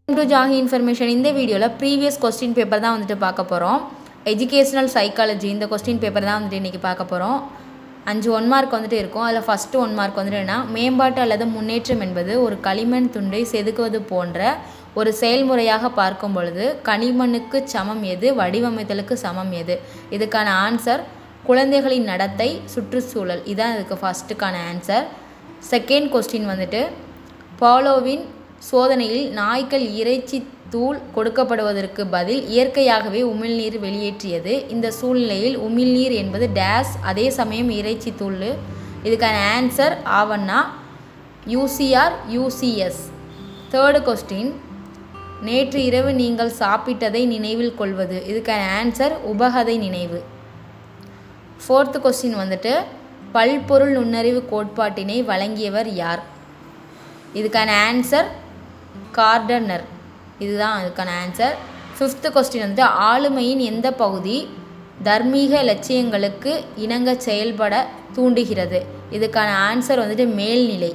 to ஜாகி information இந்த வீடியோவில் previous question paper தான் வந்துட்டு பார்க்க போகிறோம் எஜுகேஷ்னல் சைக்காலஜி இந்த கொஸ்டின் பேப்பர் தான் வந்துட்டு இன்றைக்கி பார்க்க போகிறோம் அஞ்சு ஒன் மார்க் வந்துட்டு இருக்கும் அதில் ஃபஸ்ட்டு ஒன் மார்க் வந்துட்டு என்ன மேம்பாட்டு அல்லது முன்னேற்றம் என்பது ஒரு களிமண் துண்டை செதுக்குவது போன்ற ஒரு செயல்முறையாக பார்க்கும் பொழுது களிமண்ணுக்கு சமம் எது வடிவமைத்தலுக்கு சமம் எது இதுக்கான ஆன்சர் குழந்தைகளின் நடத்தை சுற்றுச்சூழல் இதான் இதுக்கு ஃபஸ்ட்டுக்கான ஆன்சர் செகண்ட் கொஸ்டின் வந்துட்டு பாலோவின் சோதனையில் நாய்கள் இறைச்சி தூள் கொடுக்கப்படுவதற்கு பதில் இயற்கையாகவே உமிழ்நீர் வெளியேற்றியது இந்த சூழ்நிலையில் உமிழ்நீர் என்பது டேஸ் அதே சமயம் இறைச்சி தூள் இதுக்கான ஆன்சர் ஆவண்ணா யூசிஆர் யூசிஎஸ் தேர்டு கொஸ்டின் நேற்று இரவு நீங்கள் சாப்பிட்டதை நினைவில் கொள்வது இதுக்கான ஆன்சர் உபகதை நினைவு ஃபோர்த்து கொஸ்டின் வந்துட்டு பல்பொருள் நுண்ணறிவு கோட்பாட்டினை வழங்கியவர் யார் இதுக்கான ஆன்சர் கார்டனர் இதுதான் அதுக்கான ஆன்சர் ஃபிஃப்த்து கொஸ்டின் வந்துட்டு ஆளுமையின் எந்த பகுதி தர்மீக லட்சியங்களுக்கு இணங்க செயல்பட தூண்டுகிறது இதுக்கான ஆன்சர் வந்துட்டு மேல்நிலை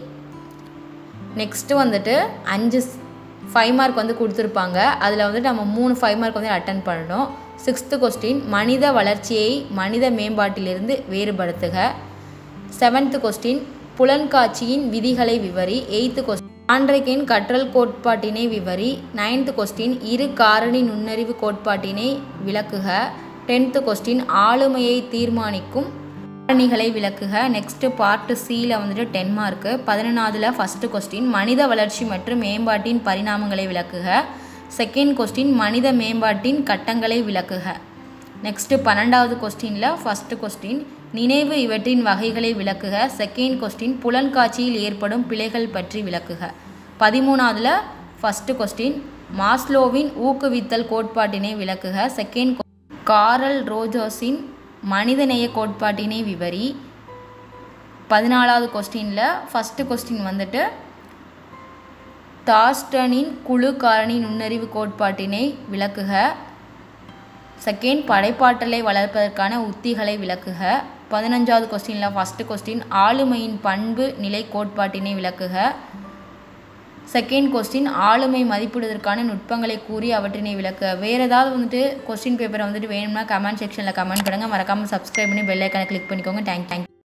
நெக்ஸ்ட்டு வந்துட்டு அஞ்சு ஃபைவ் மார்க் வந்து கொடுத்துருப்பாங்க அதில் வந்துட்டு நம்ம மூணு ஃபைவ் மார்க் வந்து அட்டன் பண்ணணும் சிக்ஸ்த்து கொஸ்டின் மனித வளர்ச்சியை மனித மேம்பாட்டிலிருந்து வேறுபடுத்துக செவன்த்து கொஸ்டின் புலன்காட்சியின் விதிகளை விவரி எயித்து கொஸ்டின் ஆண்ட்ரைக்கின் கற்றல் கோட்பாட்டினை விவரி நைன்த்து கொஸ்டின் இரு காரணி நுண்ணறிவு கோட்பாட்டினை விளக்குக டென்த்து கொஸ்டின் ஆளுமையை தீர்மானிக்கும் காரணிகளை விளக்குக நெக்ஸ்ட்டு பார்ட்டு சியில் வந்துட்டு டென் மார்க்கு பதினொன்றாவதுல ஃபஸ்ட்டு கொஸ்டின் மனித வளர்ச்சி மற்றும் மேம்பாட்டின் பரிணாமங்களை விளக்குக செகண்ட் கொஸ்டின் மனித மேம்பாட்டின் கட்டங்களை விளக்குக நெக்ஸ்ட்டு பன்னெண்டாவது கொஸ்டினில் ஃபஸ்ட்டு கொஸ்டின் நினைவு இவற்றின் வகைகளை விளக்குக செகண்ட் கொஸ்டின் புலன்காட்சியில் ஏற்படும் பிழைகள் பற்றி விளக்குக பதிமூணாவதுல ஃபஸ்ட்டு கொஸ்டின் மாஸ்லோவின் ஊக்குவித்தல் கோட்பாட்டினை விளக்குக செகண்ட் காரல் ரோஜோஸின் மனிதநேய கோட்பாட்டினை விவரி பதினாலாவது கொஸ்டினில் ஃபஸ்ட்டு கொஸ்டின் வந்துட்டு டாஸ்டனின் குழு காரணி நுண்ணறிவு கோட்பாட்டினை விளக்குக செகண்ட் படைப்பாற்றலை வளர்ப்பதற்கான உத்திகளை விளக்குக பதினஞ்சாவது கொஸ்டினில் ஃபஸ்ட்டு கொஸ்டின் ஆளுமையின் பண்பு நிலை கோட்பாட்டினை விளக்குக செகண்ட் கொஸ்டின் ஆளுமை மதிப்பிடுவதற்கான நுட்பங்களை கூறி அவற்றினை விளக்க வேறு ஏதாவது வந்துட்டு கொஸ்டின் பேப்பரை வந்துட்டு வேணும்னா கமெண்ட் செக்ஷனில் கமெண்ட் பண்ணுங்கள் மறக்காமல் சப்ஸ்கிரைப் பண்ணி பெல் ஐக்கானை கிளிக் பண்ணிக்கோங்க தேங்க் தேங்க்